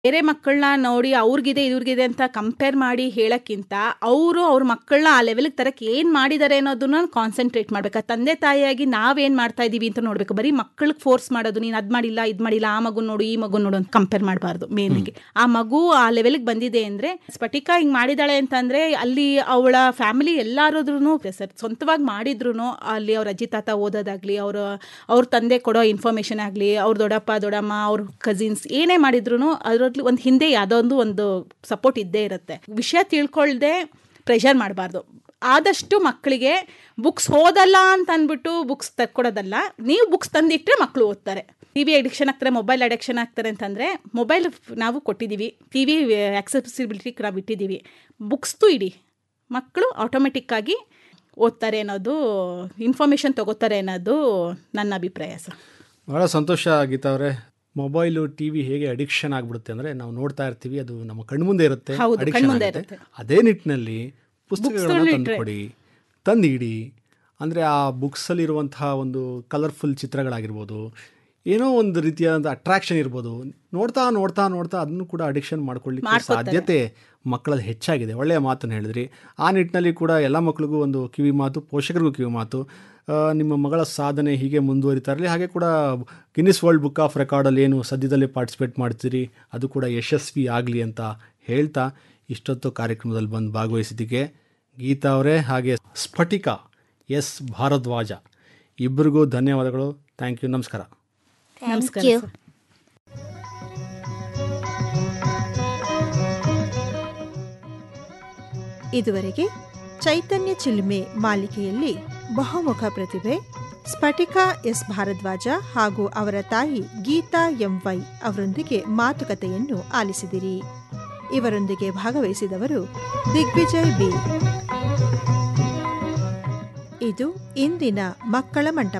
ಬೇರೆ ಮಕ್ಕಳನ್ನ ನೋಡಿ ಅವ್ರಿಗಿದೆ ಇವ್ರಿಗಿದೆ ಅಂತ ಕಂಪೇರ್ ಮಾಡಿ ಹೇಳೋಕ್ಕಿಂತ ಅವರು ಅವ್ರ ಮಕ್ಕಳನ್ನ ಆ ಲೆವೆಲ್ಗೆ ತರಕ್ಕೆ ಏನು ಮಾಡಿದ್ದಾರೆ ಅನ್ನೋದನ್ನ ಕಾನ್ಸಂಟ್ರೇಟ್ ಮಾಡ್ಬೇಕು ಆ ತಂದೆ ತಾಯಿಯಾಗಿ ನಾವೇನು ಮಾಡ್ತಾ ಇದ್ದೀವಿ ಅಂತ ನೋಡಬೇಕು ಬರೀ ಮಕ್ಕಳಿಗೆ ಫೋರ್ಸ್ ಮಾಡೋದು ನೀನು ಅದು ಮಾಡಿಲ್ಲ ಇದು ಮಾಡಿಲ್ಲ ಆ ಮಗು ನೋಡು ಈ ಮಗು ನೋಡು ಅಂತ ಕಂಪೇರ್ ಮಾಡಬಾರ್ದು ಮೇನ್ಗೆ ಆ ಮಗು ಆ ಲೆವೆಲ್ಗೆ ಬಂದಿದೆ ಅಂದರೆ ಸ್ಫಟಿಕ ಹಿಂಗೆ ಮಾಡಿದಾಳೆ ಅಂತಂದರೆ ಅಲ್ಲಿ ಅವಳ ಫ್ಯಾಮಿಲಿ ಎಲ್ಲಾರದ್ರೂ ಸರ್ ಸ್ವಂತವಾಗಿ ಮಾಡಿದ್ರು ಅಲ್ಲಿ ಅವ್ರ ಅಜ್ಜಿ ತಾತ ಓದೋದಾಗಲಿ ಅವ್ರ ಅವ್ರ ತಂದೆ ಕೊಡೋ ಇನ್ಫಾರ್ಮೇಷನ್ ಆಗಲಿ ಅವ್ರ ದೊಡ್ಡಪ್ಪ ದೊಡ್ಡಮ್ಮ ಅವ್ರ ಕಸಿನ್ಸ್ ಏನೇ ಮಾಡಿದ್ರು ಅದರಲ್ಲಿ ಒಂದು ಹಿಂದೆ ಯಾವುದೋ ಒಂದು ಒಂದು ಸಪೋರ್ಟ್ ಇದ್ದೇ ಇರುತ್ತೆ ವಿಷಯ ತಿಳ್ಕೊಳ್ದೆ ಪ್ರೆಷರ್ ಮಾಡಬಾರ್ದು ಆದಷ್ಟು ಮಕ್ಕಳಿಗೆ ಬುಕ್ಸ್ ಓದಲ್ಲ ಅಂತ ಅಂದ್ಬಿಟ್ಟು ಬುಕ್ಸ್ ತಕ್ಕೊಡೋದಲ್ಲ ನೀವು ಬುಕ್ಸ್ ತಂದಿಟ್ಟರೆ ಮಕ್ಕಳು ಓದ್ತಾರೆ ಟಿ ವಿ ಅಡಿಕ್ಷನ್ ಆಗ್ತಾರೆ ಮೊಬೈಲ್ ಅಡಿಕ್ಷನ್ ಆಗ್ತಾರೆ ಅಂತಂದರೆ ಮೊಬೈಲ್ ನಾವು ಕೊಟ್ಟಿದ್ದೀವಿ ಟಿ ವಿ ಆಕ್ಸೆಸಿಬಿಲಿಟಿ ನಾವು ಇಟ್ಟಿದ್ದೀವಿ ಬುಕ್ಸ್ದು ಇಡಿ ಮಕ್ಕಳು ಆಟೋಮೆಟಿಕ್ಕಾಗಿ ಓದ್ತಾರೆ ಅನ್ನೋದು ಇನ್ಫಾರ್ಮೇಷನ್ ತಗೋತಾರೆ ಅನ್ನೋದು ನನ್ನ ಅಭಿಪ್ರಾಯ ಸರ್ ಭಾಳ ಸಂತೋಷ ಗೀತಾ ಅವರೇ ಮೊಬೈಲು ಟಿ ವಿ ಹೇಗೆ ಅಡಿಕ್ಷನ್ ಆಗಿಬಿಡುತ್ತೆ ಅಂದರೆ ನಾವು ನೋಡ್ತಾ ಇರ್ತೀವಿ ಅದು ನಮ್ಮ ಕಣ್ಮುಂದೆ ಇರುತ್ತೆ ಹೌದು, addiction ಕಣ್ಮುಂದೆ ಆಗುತ್ತೆ. ಅದೇ ನಿಟ್ಟಿನಲ್ಲಿ ಪುಸ್ತಕಗಳನ್ನ ತಂದುಕೊಡಿ ತಂದಿಡಿ ಅಂದರೆ ಆ ಬುಕ್ಸಲ್ಲಿರುವಂತಹ ಒಂದು ಕಲರ್ಫುಲ್ ಚಿತ್ರಗಳಾಗಿರ್ಬೋದು ಏನೋ ಒಂದು ರೀತಿಯಾದ ಅಟ್ರಾಕ್ಷನ್ ಇರ್ಬೋದು ನೋಡ್ತಾ ನೋಡ್ತಾ ನೋಡ್ತಾ ಅದನ್ನು ಕೂಡ ಅಡಿಕ್ಷನ್ ಮಾಡ್ಕೊಳ್ಳಿಕ್ಕೆ ಸಾಧ್ಯತೆ ಮಕ್ಕಳಲ್ಲಿ ಹೆಚ್ಚಾಗಿದೆ ಒಳ್ಳೆಯ ಮಾತನ್ನು ಹೇಳಿದ್ರಿ ಆ ನಿಟ್ಟಿನಲ್ಲಿ ಕೂಡ ಎಲ್ಲ ಮಕ್ಕಳಿಗೂ ಒಂದು ಕಿವಿ ಮಾತು ಪೋಷಕರಿಗೂ ಕಿವಿ ಮಾತು ಆ, ನಿಮ್ಮ ಮಗಳ ಸಾಧನೆ ಹೀಗೆ ಮುಂದುವರಿತಾ ಇರಲಿ ಹಾಗೆ ಕೂಡ ಗಿನ್ನಿಸ್ ವರ್ಲ್ಡ್ ಬುಕ್ ಆಫ್ ರೆಕಾರ್ಡಲ್ಲಿ ಏನು ಸದ್ಯದಲ್ಲೇ ಪಾರ್ಟಿಸಿಪೇಟ್ ಮಾಡ್ತೀರಿ ಅದು ಕೂಡ ಯಶಸ್ವಿ ಆಗಲಿ ಅಂತ ಹೇಳ್ತಾ ಇಷ್ಟೊತ್ತು ಕಾರ್ಯಕ್ರಮದಲ್ಲಿ ಬಂದು ಭಾಗವಹಿಸಿದ್ದಕ್ಕೆ ಗೀತಾ ಅವರೇ ಹಾಗೆ ಸ್ಫಟಿಕ ಎಸ್ ಭಾರದ್ವಾಜ ಇಬ್ಬರಿಗೂ ಧನ್ಯವಾದಗಳು ಥ್ಯಾಂಕ್ ಯು ನಮಸ್ಕಾರ ನಮಸ್ಕಾರ you. ಸರ್ ಇದುವರೆಗೆ ಚೈತನ್ಯ ಚಿಲುಮೆ ಮಾಲಿಕೆಯಲ್ಲಿ ಬಹುಮುಖ ಪ್ರತಿಭೆ ಸ್ಫಟಿಕಾ ಎಸ್ ಭಾರದ್ವಾಜ ಹಾಗೂ ಅವರ ತಾಯಿ ಗೀತಾ ಎಂ ವೈ ಅವರೊಂದಿಗೆ ಮಾತುಕತೆಯನ್ನು ಆಲಿಸಿದಿರಿ ಇವರೊಂದಿಗೆ ಭಾಗವಹಿಸಿದವರು ದಿಗ್ವಿಜಯ್ ಬಿ ಇದು ಇಂದಿನ ಮಕ್ಕಳ ಮಂಟಪ